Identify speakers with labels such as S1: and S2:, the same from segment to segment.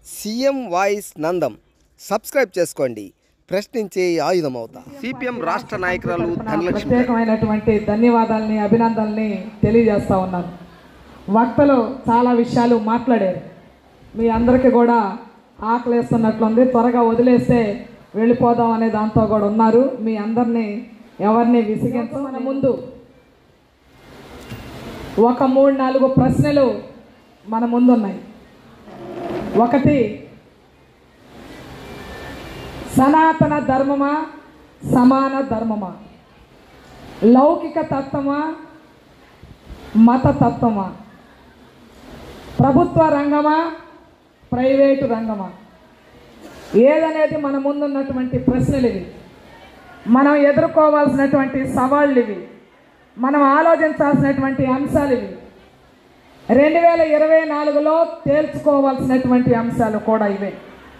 S1: CM voice Nandam subscribe చేసుకోండి ప్రశ్నించే ఆయుధం అవుతా సిపిఎం రాష్ట్ర నాయకురాలు ధనలక్ష్మి
S2: ప్రత్యేకమైనటువంటి ధన్యవాదాలని అభినందనల్ని తెలియజేస్తా ఉన్నాను వక్తలు చాలా విషయాలు మాట్లాడారు మీ అందరికీ కూడా ఆకలేస్తున్నట్లుంది త్వరగా వదిలేస్తే వెళ్ళిపోదాం అనే దాంతో కూడా ఉన్నారు మీ అందరినీ ఎవరిని విసిగించ మన ముందు ఒక మూడు నాలుగు ప్రశ్నలు మన ముందు ఉన్నాయి ఒకటి సనాతన ధర్మమా సమాన ధర్మమా లౌకిక తత్వమా మత తత్వమా ప్రభుత్వ రంగమా ప్రైవేటు రంగమా ఏదనేది మన ముందున్నటువంటి ప్రశ్నలు ఇవి మనం ఎదుర్కోవాల్సినటువంటి సవాళ్ళు ఇవి మనం ఆలోచించాల్సినటువంటి అంశాలు ఇవి రెండు వేల ఇరవై నాలుగులో తేల్చుకోవాల్సినటువంటి అంశాలు కూడా ఇవే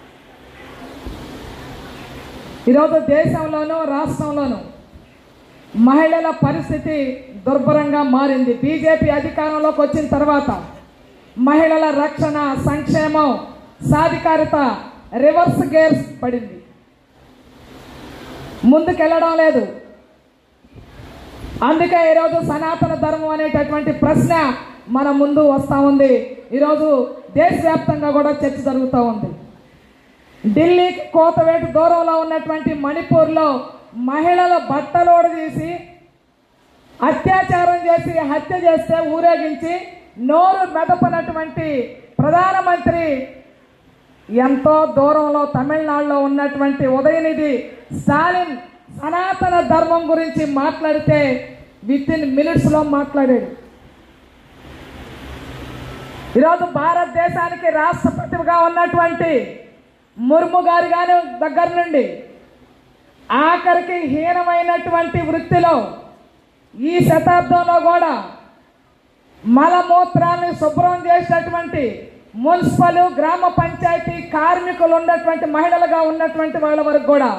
S2: ఈరోజు దేశంలోనూ రాష్ట్రంలోనూ మహిళల పరిస్థితి దుర్భరంగా మారింది బీజేపీ అధికారంలోకి వచ్చిన తర్వాత మహిళల రక్షణ సంక్షేమం సాధికారిత రివర్స్ గేర్స్ పడింది ముందుకెళ్ళడం లేదు అందుకే ఈరోజు సనాతన ధర్మం అనేటటువంటి ప్రశ్న మన ముందు వస్తూ ఉంది ఈరోజు దేశవ్యాప్తంగా కూడా చర్చ జరుగుతూ ఉంది ఢిల్లీకి కోతవేటు దూరంలో ఉన్నటువంటి మణిపూర్లో మహిళల బట్టలోడు తీసి అత్యాచారం చేసి హత్య చేస్తే ఊరేగించి నోరు మెదపనటువంటి ప్రధానమంత్రి ఎంతో దూరంలో తమిళనాడులో ఉన్నటువంటి ఉదయనిధి స్టాలిన్ సనాతన ధర్మం గురించి మాట్లాడితే విత్ ఇన్ మినిట్స్లో మాట్లాడాడు ఈరోజు భారతదేశానికి రాష్ట్రపతిగా ఉన్నటువంటి ముర్ము గారు గారి దగ్గర నుండి ఆఖరికి హీనమైనటువంటి వృత్తిలో ఈ శతాబ్దంలో కూడా మలమూత్రాన్ని శుభ్రం చేసినటువంటి మున్సిపల్ గ్రామ పంచాయతీ కార్మికులు ఉన్నటువంటి మహిళలుగా ఉన్నటువంటి వాళ్ళ వరకు కూడా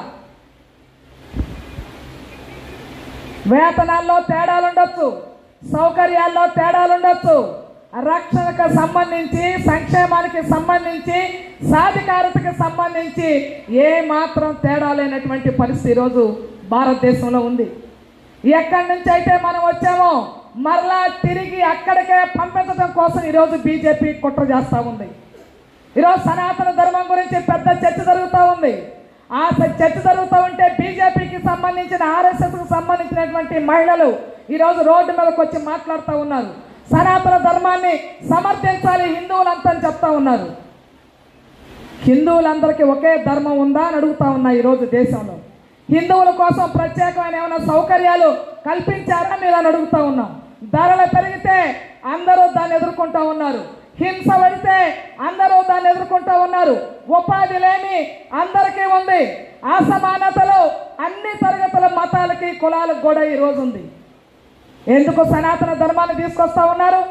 S2: వేతనాల్లో తేడాలు ఉండొచ్చు సౌకర్యాల్లో తేడాలు ఉండొచ్చు రక్షణకు సంబంధించి సంక్షేమానికి సంబంధించి సాధికారతకు సంబంధించి ఏ మాత్రం తేడా లేనటువంటి పరిస్థితి ఈరోజు భారతదేశంలో ఉంది ఎక్కడి నుంచి అయితే మనం వచ్చామో మరలా తిరిగి అక్కడికే పంపించడం కోసం ఈరోజు బీజేపీ కుట్ర చేస్తూ ఉంది ఈరోజు సనాతన ధర్మం గురించి పెద్ద చర్చ జరుగుతూ ఉంది ఆ స- చర్చ జరుగుతూ ఉంటే బీజేపీకి సంబంధించిన ఆర్ఎస్ఎస్కి సంబంధించినటువంటి మహిళలు ఈరోజు రోడ్డు మీదకి వచ్చి మాట్లాడుతూ ఉన్నారు సనాతన ధర్మాన్ని సమర్థించాలి హిందువులంతా అని చెప్తా ఉన్నారు హిందువులందరికీ ఒకే ధర్మం ఉందా అని అడుగుతా ఉన్నా ఈరోజు దేశంలో హిందువుల కోసం ప్రత్యేకమైన ఏమైనా సౌకర్యాలు కల్పించారా మీరు అని అడుగుతా ఉన్నాం ధరలు పెరిగితే అందరూ దాన్ని ఎదుర్కొంటా ఉన్నారు హింస పడితే అందరూ దాన్ని ఎదుర్కొంటా ఉన్నారు ఉపాధి లేని అందరికీ ఉంది అసమానతలు అన్ని తరగతుల మతాలకి కులాలకు కూడా ఈ రోజు ఉంది ఎందుకు సనాతన ధర్మాన్ని తీసుకొస్తా ఉన్నారు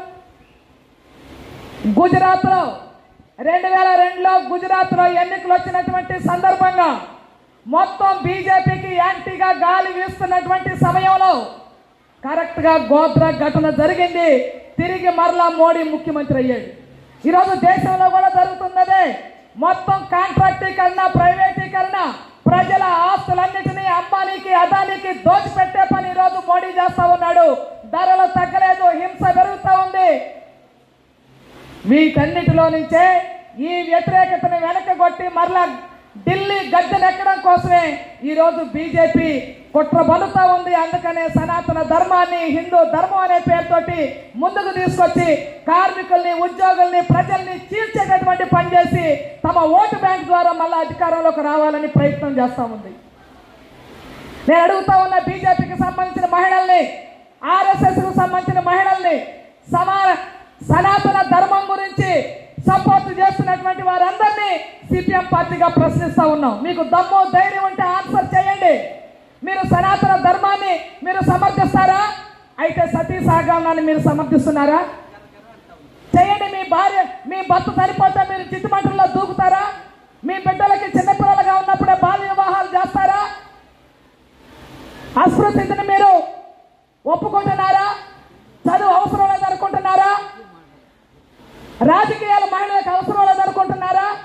S2: గుజరాత్లో రెండు వేల రెండులో గుజరాత్లో ఎన్నికలు వచ్చినటువంటి సందర్భంగా మొత్తం బీజేపీకి యాంటీగా గాలి వీస్తున్నటువంటి సమయంలో కరెక్ట్గా గోత్ర ఘటన జరిగింది తిరిగి మరలా మోడీ ముఖ్యమంత్రి అయ్యాడు ఈరోజు దేశంలో కూడా జరుగుతున్నదే మొత్తం కాంట్రాక్టీకరణ ప్రైవేటీకరణ ప్రజల ఆస్తులన్నిటినీ అంబానీకి అదానీకి దోచిపెట్టే పని ఈరోజు మోడీ చేస్తా ఉన్నాడు ధరలు తగ్గలేదు హింస పెరుగుతూ ఉంది వీటన్నిటిలో నుంచే ఈ వ్యతిరేకతను వెనకగొట్టి మరలా ఢిల్లీ గద్దెనెక్కడం కోసమే ఈరోజు బీజేపీ కుట్ర బలుతా ఉంది అందుకనే సనాతన ధర్మాన్ని హిందూ ధర్మం అనే పేరుతోటి ముందుకు తీసుకొచ్చి కార్మికుల్ని ఉద్యోగుల్ని ప్రజల్ని చీల్చేటటువంటి పని చేసి తమ ఓటు బ్యాంక్ ద్వారా మళ్ళీ అధికారంలోకి రావాలని ప్రయత్నం చేస్తా ఉంది నేను అడుగుతా ఉన్న బీజేపీకి సంబంధించిన మహిళల్ని ఆర్ఎస్ఎస్ కు సంబంధించిన మహిళల్ని సమాన సనాతన ధర్మం గురించి సపోర్ట్ చేస్తున్నటువంటి వారందరినీ సిపిఎం పార్టీగా ప్రశ్నిస్తా ఉన్నాం మీకు దమ్ము ధైర్యం ఉంటే ఆన్సర్ చేయండి మీరు సనాతన ధర్మాన్ని మీరు సమర్థిస్తారా అయితే సతీ సాగమనాన్ని మీరు సమర్థిస్తున్నారా చేయండి మీ భార్య మీ భర్త చనిపోతే మీరు చిట్టుమంటల్లో దూకుతారా మీ బిడ్డలకి చిన్నపిల్లలుగా ఉన్నప్పుడే బాల్య వివాహాలు చేస్తారా అస్పృశ్యతని మీరు ఒప్పుకుంటున్నారా చదువు అవసరం లేదనుకుంటున్నారా రాజకీయాలు మహిళలకు అవసరం లేదనుకుంటున్నారా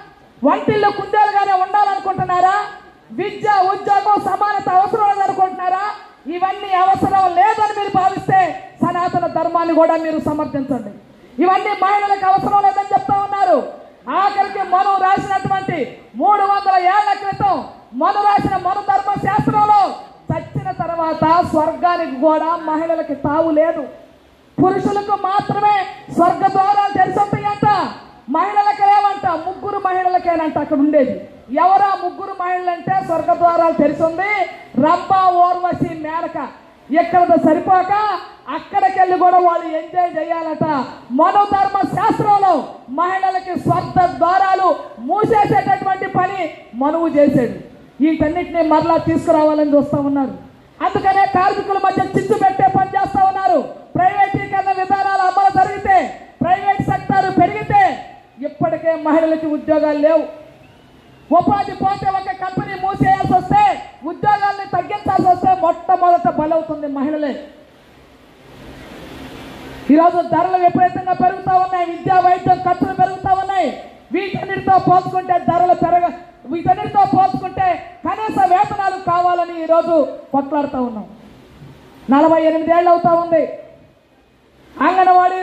S2: వంటిల్లో కుందేలుగానే ఉండాలనుకుంటున్నారా విద్య ఉద్యోగం సమానత అవసరం లేదనుకుంటున్నారా ఇవన్నీ అవసరం లేదని మీరు భావిస్తే సనాతన ధర్మాన్ని కూడా మీరు సమర్థించండి ఇవన్నీ మహిళలకు అవసరం లేదని చెప్తా ఉన్నారు ఆఖరికి మను రాసినటువంటి మూడు వందల ఏళ్ల క్రితం మను రాసిన మను ధర్మ శాస్త్రంలో చచ్చిన తర్వాత స్వర్గానికి కూడా మహిళలకి తావు లేదు పురుషులకు మాత్రమే స్వర్గ ద్వారాలు తెరిసొస్తాయంట మహిళలకు ఏమంట ముగ్గురు మహిళలకేనంట అక్కడ ఉండేది ఎవరా ముగ్గురు మహిళలు అంటే స్వర్గ ద్వారాలు తెరిచింది రంభ ఓర్వశి మేనక ఎక్కడ సరిపోక అక్కడికెళ్ళి కూడా వాళ్ళు ఎంజాయ్ చేయాలట మనోధర్మ శాస్త్రంలో మహిళలకి స్వర్గ ద్వారాలు మూసేసేటటువంటి పని మనువు చేశాడు వీటన్నిటిని మరలా తీసుకురావాలని చూస్తా ఉన్నారు అందుకనే కార్మికుల మధ్య చిచ్చు పెట్టే పని చేస్తా ఉన్నారు ప్రైవేటీకరణ విధానాలు అమలు జరిగితే ప్రైవేట్ సెక్టార్ పెరిగితే ఇప్పటికే మహిళలకి ఉద్యోగాలు లేవు ఉపాధి పోతే ఒక కంపెనీ మూసేయాల్సి వస్తే ఉద్యోగాల్ని తగ్గించాల్సి వస్తే మొట్టమొదట బలవుతుంది మహిళలే ఈరోజు ధరలు విపరీతంగా పెరుగుతూ ఉన్నాయి విద్యా వైద్యం ఖర్చులు పెరుగుతూ ఉన్నాయి వీటన్నిటితో పోల్చుకుంటే ధరలు పెరగ వీటన్నిటితో పోల్చుకుంటే కనీస వేతనాలు కావాలని ఈరోజు కొట్లాడుతూ ఉన్నాం నలభై ఎనిమిదేళ్ళు అవుతా ఉంది అంగన్వాడీ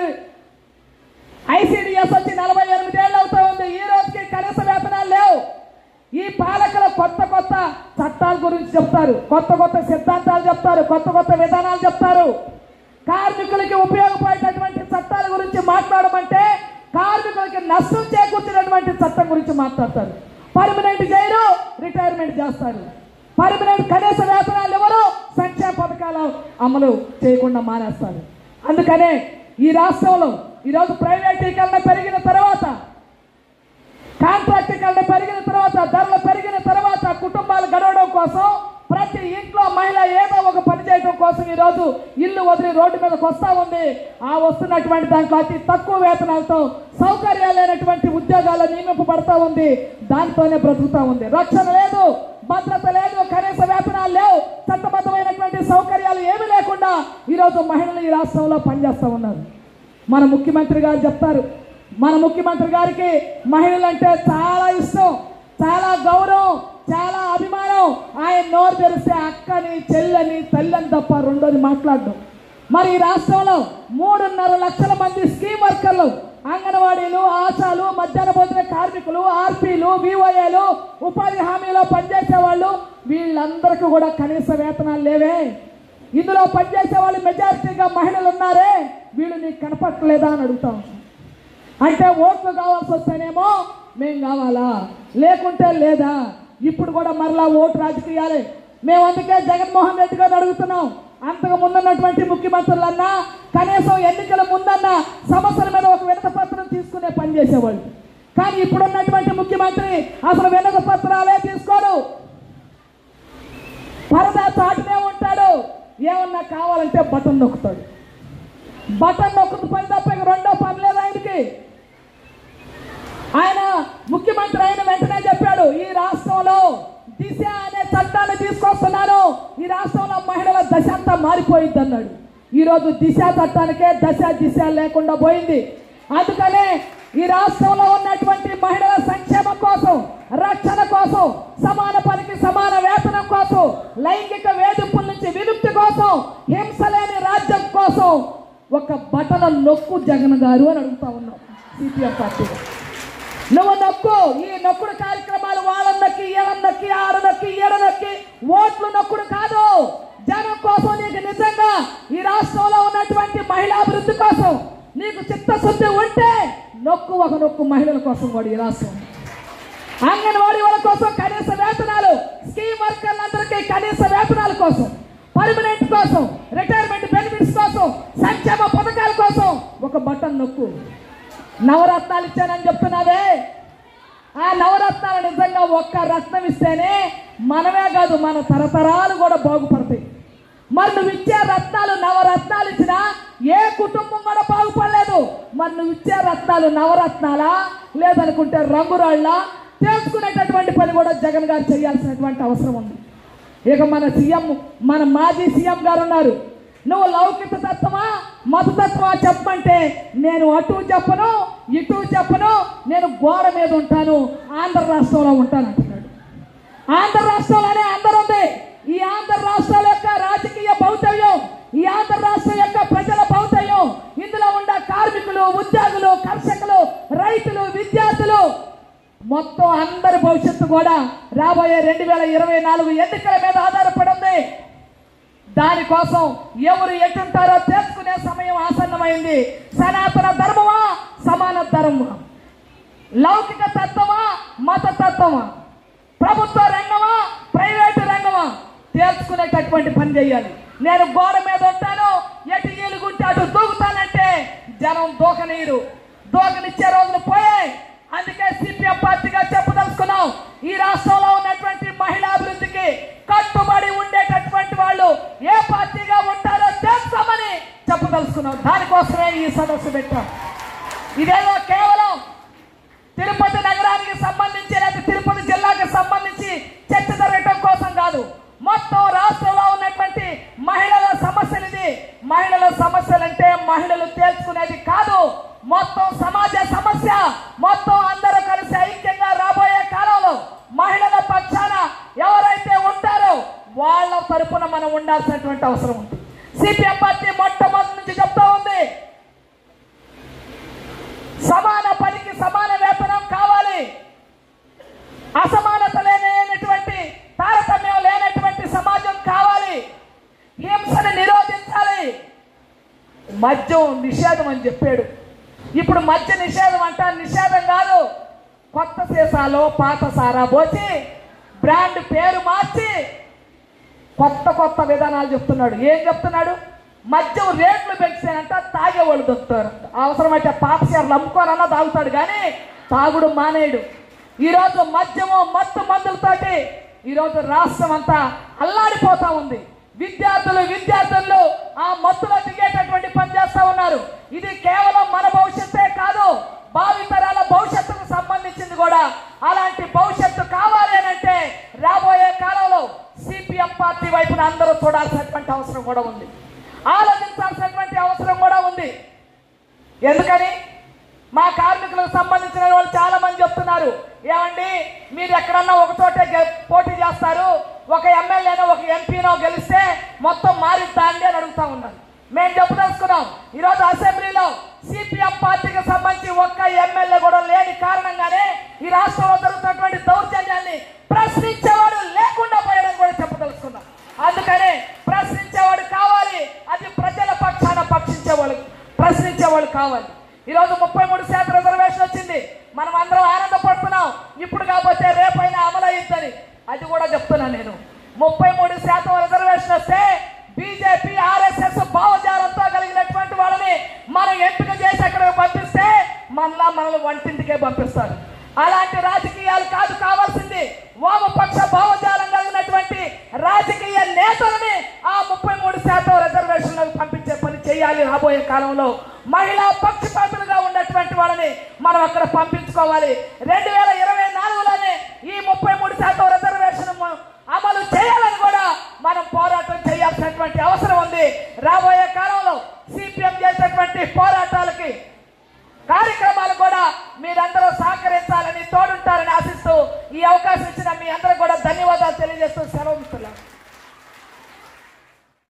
S2: ఐసీడీఎస్ వచ్చి నలభై ఎనిమిదేళ్ళు అవుతా ఉంది ఈ రోజుకి కనీస వేతనాలు లేవు ఈ పాలకులు కొత్త కొత్త చట్టాల గురించి చెప్తారు కొత్త కొత్త సిద్ధాంతాలు చెప్తారు కొత్త కొత్త విధానాలు చెప్తారు కార్మికులకి ఉపయోగపడేటటువంటి చట్టాల గురించి మాట్లాడమంటే కార్మికులకి నష్టం చేకూర్చినటువంటి చట్టం గురించి మాట్లాడతారు పర్మనెంట్ చేయరు రిటైర్మెంట్ చేస్తారు పర్మనెంట్ కనీస వేతనాలు ఎవరు సంక్షేమ పథకాలు అమలు చేయకుండా మానేస్తారు అందుకనే ఈ రాష్ట్రంలో ఈరోజు ప్రైవేటీకరణ పెరిగిన తర్వాత కాంట్రాక్టీకరణ పెరిగిన తర్వాత ధరలు పెరిగిన తర్వాత కుటుంబాలు గడవడం కోసం ప్రతి ఇంట్లో మహిళ ఏదో ఒక పని చేయడం కోసం ఈరోజు ఇల్లు వదిలి రోడ్డు మీదకి వస్తా ఉంది ఆ వస్తున్నటువంటి దాంట్లో అతి తక్కువ వేతనాలతో సౌకర్యాలు లేనటువంటి ఉద్యోగాలు నియమింపబడతా ఉంది దాంతోనే బ్రతుకుతా ఉంది రక్షణ లేదు భద్రత లేదు కనీస వేతనాలు లేవు చట్టబద్ధమైనటువంటి సౌకర్యాలు ఏమీ లేకుండా ఈరోజు మహిళలు ఈ రాష్ట్రంలో పనిచేస్తూ ఉన్నారు మన ముఖ్యమంత్రి గారు చెప్తారు మన ముఖ్యమంత్రి గారికి మహిళలంటే చాలా ఇష్టం చాలా గౌరవం చాలా అభిమానం ఆయన నోరు తెరిస్తే అక్కని చెల్లని తల్లని తప్ప రెండోది మాట్లాడడం మరి ఈ రాష్ట్రంలో మూడున్నర లక్షల మంది స్కీమ్ వర్కర్లు అంగన్వాడీలు ఆశాలు మధ్యాహ్న భోజన కార్మికులు ఆర్పీలు విఓఏలు ఉపాధి హామీలో పనిచేసే వాళ్ళు వీళ్ళందరికీ కూడా కనీస వేతనాలు లేవే ఇందులో పనిచేసే వాళ్ళు మెజారిటీగా మహిళలు ఉన్నారే వీళ్ళు నీకు కనపట్టలేదా అని అడుగుతాం అంటే ఓట్లు కావాల్సి వస్తేనేమో మేం కావాలా లేకుంటే లేదా ఇప్పుడు కూడా మరలా ఓటు రాజకీయాలే మేము అందుకే జగన్మోహన్ రెడ్డి గారు అడుగుతున్నాం అంతకు ముందున్నటువంటి ముఖ్యమంత్రులన్నా కనీసం ఎన్నికల ముందన్నా సమస్యల మీద ఒక వినత పత్రం తీసుకునే పని చేసేవాళ్ళు కానీ ఇప్పుడున్నటువంటి ముఖ్యమంత్రి అసలు వినత పత్రాలే తీసుకోడు పరదా చాటునే ఉంటాడు ఏమన్నా కావాలంటే బటన్ నొక్కుతాడు బటన్ నొక్కుతూ పని తప్ప ఇక రెండో పని లేదు ఆయనకి ఆయన ముఖ్యమంత్రి అయిన వెంటనే చెప్పాడు ఈ రాష్ట్రంలో దిశ అనే చట్టాన్ని తీసుకొస్తున్నాను ఈ రాష్ట్రంలో మహిళల దశ అంతా మారిపోయింది అన్నాడు ఈరోజు దిశ చట్టానికే దశ దిశ లేకుండా పోయింది అందుకనే ఈ రాష్ట్రంలో ఉన్నటువంటి మహిళల సంక్షేమం కోసం రక్షణ కోసం సమాన పనికి సమాన వేతనం కోసం లైంగిక వేధింపుల నుంచి విముక్తి కోసం హింస లేని రాజ్యం కోసం ఒక బటన నొక్కు జగన్ గారు అని అడుగుతా ఉన్నాం సిపిఎం పార్టీ నువ్వు నొక్కు ఈ నొక్కుడు కార్యక్రమాలు వాళ్ళని నొక్కి ఈళ్ళని నొక్కి ఆడ నొక్కి ఈడ నొక్కి ఓట్లు నొక్కుడు కాదు జనం కోసం నీకు నిజంగా ఈ రాష్ట్రంలో ఉన్నటువంటి మహిళాభివృద్ధి కోసం నీకు చిత్తశుద్ధి ఉంటే నొక్కు ఒక నొక్కు మహిళల కోసం కూడా ఈ రాష్ట్రం అంగన్వాడీ వాళ్ళ కోసం కనీస వేతనాలు స్కీమ్ వర్కర్లందరికీ కనీస వేతనాల కోసం పర్మనెంట్ కోసం రిటైర్మెంట్ బెనిఫిట్స్ కోసం సంక్షేమ పథకాల కోసం ఒక బటన్ నొక్కు నవరత్నాలు ఇచ్చానని చెప్తున్నావే ఆ నవరత్నాలు నిజంగా ఒక్క రత్నం ఇస్తేనే మనమే కాదు మన తరతరాలు కూడా బాగుపడతాయి మరి నువ్వు ఇచ్చే రత్నాలు నవరత్నాలు ఇచ్చినా ఏ కుటుంబం కూడా బాగుపడలేదు మరి నువ్వు ఇచ్చే రత్నాలు నవరత్నాలా లేదనుకుంటే రంగురాళ్ళ తెలుసుకునేటటువంటి పని కూడా జగన్ గారు చేయాల్సినటువంటి అవసరం ఉంది ఇక మన సీఎం మన మాజీ సీఎం గారు ఉన్నారు నువ్వు లౌకిక తత్వమా మతతత్వమా చెప్పమంటే నేను అటు చెప్పను ఇటు చెప్పను నేను గోడ మీద ఉంటాను ఆంధ్ర రాష్ట్రంలో ఉంటాను అంటున్నాడు ఆంధ్ర రాష్ట్రంలోనే అందరు ఉంది ఈ ఆంధ్ర రాష్ట్రాల యొక్క రాజకీయ భౌతవ్యం ఈ ఆంధ్ర రాష్ట్రం యొక్క ప్రజల భౌతవ్యం ఇందులో ఉన్న కార్మికులు ఉద్యోగులు కర్షకులు రైతులు విద్యార్థులు మొత్తం అందరి భవిష్యత్తు కూడా రాబోయే రెండు వేల ఇరవై నాలుగు ఎన్నికల మీద ఆధారపడి ఉంది దానికోసం ఎవరు ఎటుంటారో తెలుసుకునే సమయం ఆసన్నమైంది సనాతన ధర్మమా సమాన ధర్మమా లౌకిక తత్వమా మత తత్వమా ప్రభుత్వ రంగమా ప్రైవేటు రంగమా తేల్చుకునేటటువంటి పని చేయాలి నేను గోడ మీద ఉంటాను ఎటు ఏలుగుంటే అటు దూకుతానంటే జనం దూకనీరు దూకనిచ్చే రోజులు పోయాయి అందుకే సిపిఎం పార్టీగా చెప్పదలుచుకున్నాం ఈ రాష్ట్రంలో ఉన్నటువంటి మహిళా అభివృద్ధికి కట్టుబడి ఉండేటటువంటి వాళ్ళు ఏ పార్టీగా ఉంటారో తెలుసుకోమని చెప్పదలుచుకున్నాం దానికోసమే ఈ సదస్సు పెట్టాం ఇదేదో కేవలం తిరుపతి నగరానికి సంబంధించి లేదా తిరుపతి జిల్లాకి సంబంధించి చర్చ జరగటం కోసం కాదు మొత్తం రాష్ట్రంలో ఉన్నటువంటి మహిళల సమస్యలు ఇది మహిళల సమస్యలు అంటే మహిళలు తేల్చుకునేది కాదు మొత్తం సమాజ సమస్య మొత్తం అందరూ కలిసి ఐక్యంగా రాబోయే కాలంలో మహిళల పక్షాన ఎవరైతే ఉంటారో వాళ్ళ తరపున మనం ఉండాల్సినటువంటి అవసరం ఉంది సిపిఎం పార్టీ మొట్టమొదటి నుంచి చెప్తా ఉంది సమాన పనికి సమాన వేతనం కావాలి అసమానత లేనటువంటి తారతమ్యం లేనటువంటి సమాజం కావాలి హింసను నిరోధించాలి మద్యం నిషేధం అని చెప్పాడు ఇప్పుడు మద్య నిషేధం అంట నిషేధం కాదు కొత్త సీసాలో పాత సారా పోసి బ్రాండ్ పేరు మార్చి కొత్త కొత్త విధానాలు చెప్తున్నాడు ఏం చెప్తున్నాడు మద్యం రేట్లు పెంచానంట తాగేవాళ్ళు దొరుకుతారంట అవసరమైతే పాపసార్లు అమ్ముకోనన్నా తాగుతాడు కానీ తాగుడు మానేయుడు ఈరోజు మద్యము మత్తు మందులతోటి ఈరోజు రాష్ట్రం అంతా అల్లాడిపోతా ఉంది విద్యార్థులు విద్యార్థులు ఆ మత్తులో దిగేటటువంటి పని చేస్తా ఉన్నారు ఇది కేవలం మన భవిష్యత్తే కాదు భావితరాల భవిష్యత్తుకు సంబంధించింది కూడా అలాంటి భవిష్యత్తు కావాలి అని అంటే రాబోయే కాలంలో సిపిఎం పార్టీ వైపున అందరూ చూడాల్సినటువంటి అవసరం కూడా ఉంది ఆలోచించాల్సినటువంటి అవసరం కూడా ఉంది ఎందుకని మా కార్మికులకు సంబంధించిన వాళ్ళు చాలా మంది చెప్తున్నారు ఏమండి మీరు ఎక్కడన్నా ఒక చోటే గె- పోటీ చేస్తారు ఒక ఎమ్మెల్యేనో ఒక ఎంపీనో గెలిస్తే మొత్తం మారిద్దా అండి అని అడుగుతా ఉన్నారు మేము చెప్పదలుచుకున్నాం ఈరోజు అసెంబ్లీలో సిపిఎం పార్టీకి సంబంధించి ఒక్క ఎమ్మెల్యే కూడా లేని కారణంగానే ఈ రాష్ట్రంలో జరుగుతున్నటువంటి దౌర్జన్యాన్ని ప్రశ్నించేవాడు లేకుండా పోయడం కూడా చెప్పదలుచుకున్నాం అందుకనే ప్రశ్నించేవాడు కావాలి అది ప్రజల పక్షాన పక్షించేవాళ్ళు ప్రశ్నించేవాళ్ళు కావాలి ఈరోజు ముప్పై మూడు శాతం రిజర్వేషన్ వచ్చింది మనం అందరం ఆనందపడుతున్నాం ఇప్పుడు కాకపోతే రేపైనా అమలు అయ్యిద్దని అది కూడా చెప్తున్నా నేను ముప్పై మూడు శాతం రిజర్వేషన్ వస్తే బీజేపీ ఆర్ఎస్ఎస్ భావజాలంతో కలిగినటువంటి వాళ్ళని మనం ఎంపిక చేసి అక్కడికి పంపిస్తే మనలా మనల్ని వంటింటికే పంపిస్తారు అలాంటి రాజకీయాలు కాదు కావాల్సింది వామపక్ష భావజాలం కలిగినటువంటి రాజకీయ నేతలని ఆ ముప్పై మూడు శాతం రిజర్వేషన్లకు పంపించే పని చేయాలి రాబోయే కాలంలో మహిళా పక్షపాతులుగా ఉన్నటువంటి వాళ్ళని మనం అక్కడ పంపించుకోవాలి రెండు వేల ఇరవై నాలుగులోనే ఈ ముప్పై మూడు శాతం రిజర్వేషన్ మ- అమలు చేయాలని కూడా మనం పోరాటం చేయాల్సినటువంటి అవసరం ఉంది రాబోయే కాలంలో సిపిఎం చేసేటువంటి పోరాటాలకి కార్యక్రమాలు కూడా మీరందరూ సహకరించాలని తోడుంటారని ఆశిస్తూ ఈ అవకాశం ఇచ్చిన మీ అందరూ కూడా ధన్యవాదాలు తెలియజేస్తూ సెలవు ఇస్తున్నాను